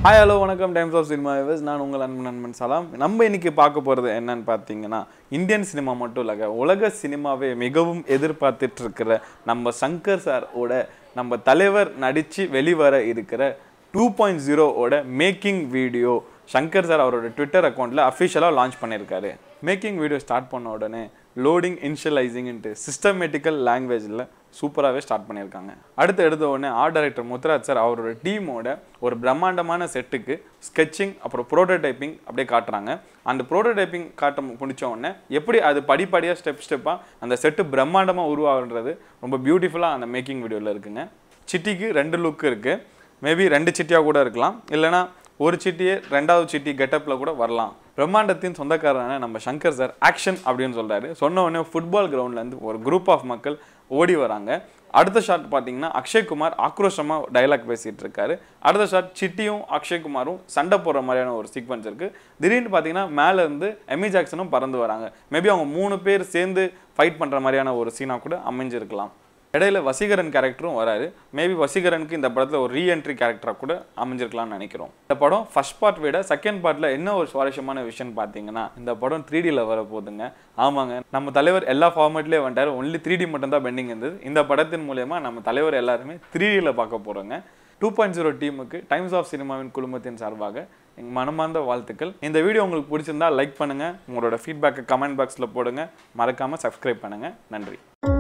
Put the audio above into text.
hi hello வணக்கம் Times of cinema viewers நான் உங்கள் அன்பு நண்பன் சலாம் நம்ம இன்னைக்கு பார்க்க போகிறது என்னன்னு பார்த்தீங்கன்னா இந்தியன் சினிமா மட்டும் இல்லைங்க உலக சினிமாவே மிகவும் எதிர்பார்த்துட்டு இருக்கிற நம்ம சங்கர் சார் ஓட நம்ம தலைவர் நடித்து வெளிவர இருக்கிற டூ பாயிண்ட் ஜீரோவோட மேக்கிங் வீடியோ சங்கர் சார் அவரோட ட்விட்டர் அக்கௌண்ட்டில் அஃபிஷியலாக லான்ச் பண்ணியிருக்காரு மேக்கிங் வீடியோ ஸ்டார்ட் பண்ண உடனே லோடிங் இன்ஷியலைசிங்ன்ட்டு சிஸ்டமேட்டிக்கல் லாங்குவேஜில் சூப்பராகவே ஸ்டார்ட் பண்ணியிருக்காங்க அடுத்து எடுத்த உடனே ஆர்ட் டைரக்டர் முத்துராஜ் சார் அவரோட டீமோட ஒரு பிரம்மாண்டமான செட்டுக்கு ஸ்கெட்சிங் அப்புறம் ப்ரோட்டோடைப்பிங் அப்படியே காட்டுறாங்க அந்த ப்ரோட்டோடைப்பிங் காட்ட முடிச்ச உடனே எப்படி அது படிப்படியாக ஸ்டெப் ஸ்டெப்பாக அந்த செட்டு பிரம்மாண்டமாக உருவாகுன்றது ரொம்ப பியூட்டிஃபுல்லாக அந்த மேக்கிங் வீடியோவில் இருக்குங்க சிட்டிக்கு ரெண்டு லுக் இருக்குது மேபி ரெண்டு சிட்டியாக கூட இருக்கலாம் இல்லைனா ஒரு சிட்டியே ரெண்டாவது சிட்டி கெட்டப்பில் கூட வரலாம் பிரம்மாண்டத்தின் சொந்தக்காரரான நம்ம சங்கர் சார் ஆக்ஷன் அப்படின்னு சொல்றாரு சொன்ன உடனே ஃபுட்பால் கிரவுண்ட்லேருந்து ஒரு குரூப் ஆஃப் மக்கள் ஓடி வராங்க அடுத்த ஷாட் பார்த்தீங்கன்னா அக்ஷய்குமார் ஆக்ரோஷமாக டைலாக் பேசிகிட்டு இருக்காரு அடுத்த ஷாட் சிட்டியும் அக்ஷய்குமாரும் சண்டை போடுற மாதிரியான ஒரு சீக்வன்ஸ் இருக்குது திடீர்னு பார்த்தீங்கன்னா மேலே இருந்து எமி ஜாக்சனும் பறந்து வராங்க மேபி அவங்க மூணு பேர் சேர்ந்து ஃபைட் பண்ணுற மாதிரியான ஒரு சீனாக கூட அமைஞ்சிருக்கலாம் இடையில வசீகரன் கேரக்டரும் வராரு மேபி வசீகரனுக்கு இந்த படத்தில் ஒரு ரீஎன்ட்ரி கேரக்டராக கூட அமைஞ்சிருக்கலாம்னு நினைக்கிறோம் இந்த படம் ஃபர்ஸ்ட் பார்ட் விட செகண்ட் பார்ட்டில் என்ன ஒரு சுவாரஸ்யமான விஷயம் பார்த்தீங்கன்னா இந்த படம் த்ரீ டியில் வர போகுதுங்க ஆமாங்க நம்ம தலைவர் எல்லா ஃபார்மேட்லேயே வந்துட்டார் ஒன்லி த்ரீ டி மட்டும் தான் பெண்டிங் இருந்தது இந்த படத்தின் மூலயமா நம்ம தலைவர் எல்லாருமே த்ரீ டியில் பார்க்க போகிறோங்க டூ பாயிண்ட் ஜீரோ டீமுக்கு டைம்ஸ் ஆஃப் சினிமாவின் குழுமத்தின் சார்பாக எங்கள் மனமார்ந்த வாழ்த்துக்கள் இந்த வீடியோ உங்களுக்கு பிடிச்சிருந்தா லைக் பண்ணுங்கள் உங்களோட ஃபீட்பேக்கை கமெண்ட் பாக்ஸில் போடுங்க மறக்காமல் சப்ஸ்கிரைப் பண்ணுங்கள் நன்றி